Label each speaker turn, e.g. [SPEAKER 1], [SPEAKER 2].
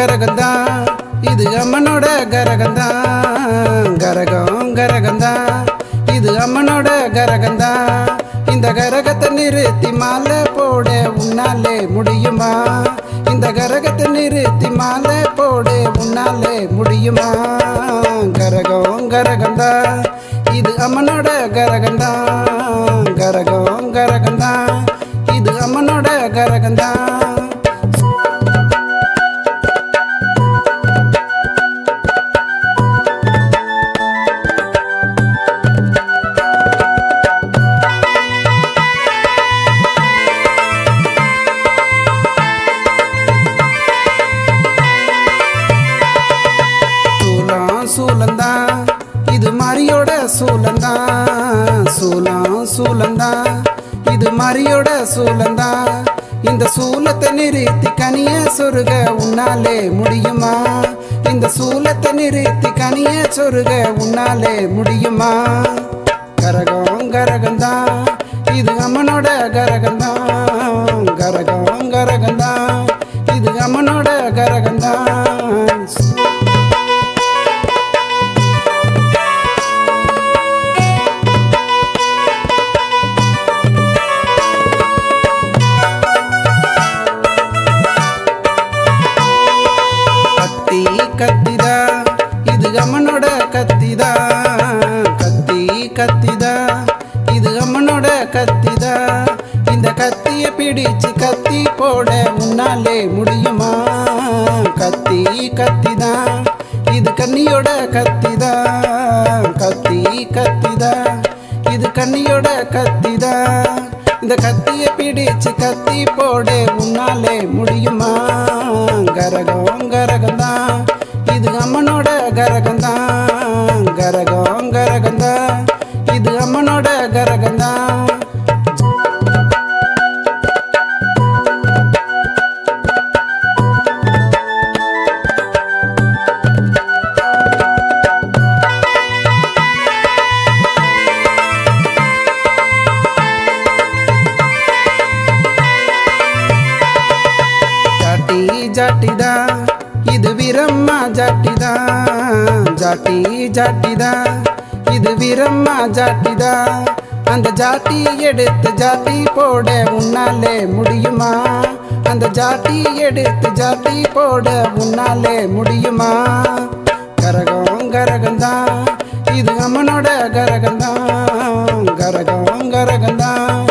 [SPEAKER 1] கரகந்தான் இது அம்மனோட கரகந்தான் கரகம் கரகந்தான் இது அம்மனோட கரகந்தான் இந்த கரகத்தை நிறுத்தி மாலை போட உன்னாலே முடியுமா இந்த கரகத்தை நிறுத்தி மாலை போட உன்னாலே முடியுமா கரகம் கரகந்தான் இது அம்மனோட கரகந்தான் கரகம் கரகந்தான் இது அம்மனோட கரகந்தான் சூலம் சூலந்தான் இது மாரியோட சூலந்தான் சூலம் சூலந்தான் இது மாரியோட சூலந்தான் இந்த சூலத்தை நிறுத்தி கனிய சொருக உன்னாலே முடியுமா இந்த சூலத்தை நிறுத்தி கனிய சொருக உன்னாலே முடியுமா கரகம் கரகந்தான் இது அம்மனோட கரகந்தான் கரகம் கரகந்தான் இது அம்மனோட கரகந்தான் கத்தி கத்திதா இது அம்மனோட கத்திதா கத்தி கத்திதா இது அம்மனோட கத்திதா இந்த கத்திய பிடிச்சு கத்தி போட உன்னாலே முடியுமா கத்தி கத்திதா இது கன்னியோட கத்திதா கத்தி கத்திதா இது கன்னியோட கத்திதா இந்த கத்திய பிடிச்சு கத்தி போட உன்னாலே முடியுமா கரகம் கரகந்தான் இது அம்மனோட கரகந்தான் கரகம் கரகந்தான் இது அம்மனோட கரகந்தான் ஜாட்டி ஜாட்டிதா இது வீரம்மா ஜாட்டிதா ஜாட்டி ஜாட்டிதா இது வீரம்மா ஜாட்டிதா அந்த ஜாட்டி எடுத்து ஜாட்டி போட உன்னாலே முடியுமா அந்த ஜாட்டி எடுத்து ஜாட்டி போட உன்னாலே முடியுமா கரகம் கரகந்தான் இது அம்மனோட கரகந்தான் கரகம் கரகந்தான்